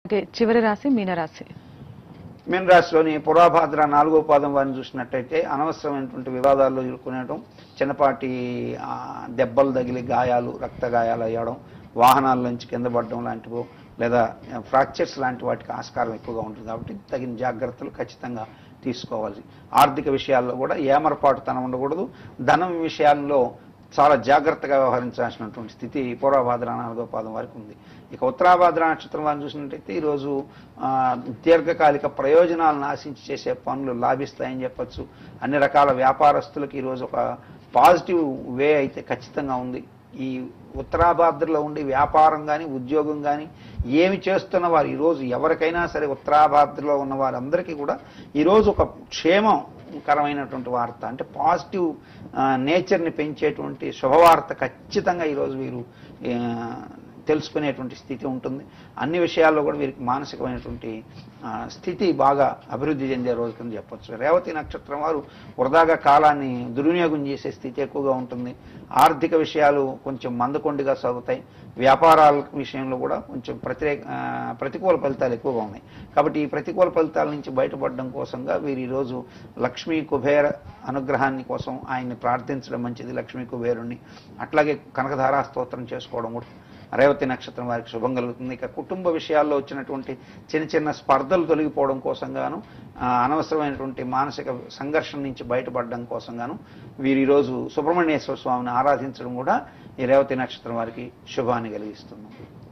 okay చివరి రాశి మీనరాశి మీన రాశిలోని పురాభాద్ర నాలుగో పాదం వారిని చూసినట్టయితే అనవసరమైనటువంటి వివాదాల్లో ఇరుక్కునేయడం చిన్నపాటి ఆ, దెబ్బలు తగిలి గాయాలు రక్త గాయాలు అయ్యడం వాహనాల నుంచి కింద పడడం లాంటివో లేదా ఫ్రాక్చర్స్ లాంటి వాటికి ఆస్కారం ఎక్కువగా ఉంటుంది కాబట్టి తగిన జాగ్రత్తలు ఖచ్చితంగా తీసుకోవాలి ఆర్థిక విషయాల్లో కూడా ఏమరపాటుతనం ఉండకూడదు ధనం విషయాల్లో చాలా జాగ్రత్తగా వ్యవహరించాల్సినటువంటి స్థితి పూర్వభాద్ర నాలుగో పాదం వరకు ఉంది ఇక ఉత్తరాభాద్ర నక్షత్రం వారిని చూసినట్టయితే ఈరోజు ఆ, దీర్ఘకాలిక ప్రయోజనాలను ఆశించి చేసే పనులు లాభిస్తాయని చెప్పొచ్చు అన్ని రకాల వ్యాపారస్తులకు ఈరోజు ఒక పాజిటివ్ వే అయితే ఖచ్చితంగా ఉంది ఈ ఉత్తరాభాద్రలో ఉండి వ్యాపారం కానీ ఉద్యోగం కానీ ఏమి చేస్తున్న వారు ఈరోజు ఎవరికైనా సరే ఉత్తరాభాద్రలో ఉన్న వారందరికీ కూడా ఈరోజు ఒక క్షేమకరమైనటువంటి వార్త అంటే పాజిటివ్ నేచర్ని పెంచేటువంటి శుభవార్త ఖచ్చితంగా ఈరోజు వీరు ఆ, తెలుసుకునేటువంటి స్థితి ఉంటుంది అన్ని విషయాల్లో కూడా వీరికి మానసికమైనటువంటి ఆ, స్థితి బాగా అభివృద్ధి చెందే రోజు కింద చెప్పొచ్చు రేవతి నక్షత్రం వారు వృధాగా కాలాన్ని దుర్వినియోగం చేసే స్థితి ఎక్కువగా ఉంటుంది ఆర్థిక విషయాలు కొంచెం మందకొండిగా సాగుతాయి వ్యాపారాల విషయంలో కూడా కొంచెం ప్రత్యేక ఆ, ప్రతికూల ఫలితాలు ఎక్కువగా ఉన్నాయి కాబట్టి ఈ ప్రతికూల ఫలితాల నుంచి బయటపడడం కోసంగా వీరు ఈరోజు లక్ష్మీ కుబేర అనుగ్రహాన్ని కోసం ఆయన్ని ప్రార్థించడం మంచిది లక్ష్మీ కుబేరుణ్ణి అట్లాగే కనకధారా స్తోత్రం చేసుకోవడం కూడా రేవతి నక్షత్రం వారికి శుభం కలుగుతుంది ఇక కుటుంబ విషయాల్లో వచ్చినటువంటి చిన్న చిన్న స్పర్ధలు తొలగిపోవడం కోసంగాను ఆ, అనవసరమైనటువంటి మానసిక సంఘర్షణ నుంచి బయటపడడం కోసంగాను వీరు ఈరోజు సుబ్రహ్మణ్యేశ్వర స్వామిని ఆరాధించడం కూడా ఈ రేవతి నక్షత్రం వారికి శుభాన్ని కలిగిస్తుంది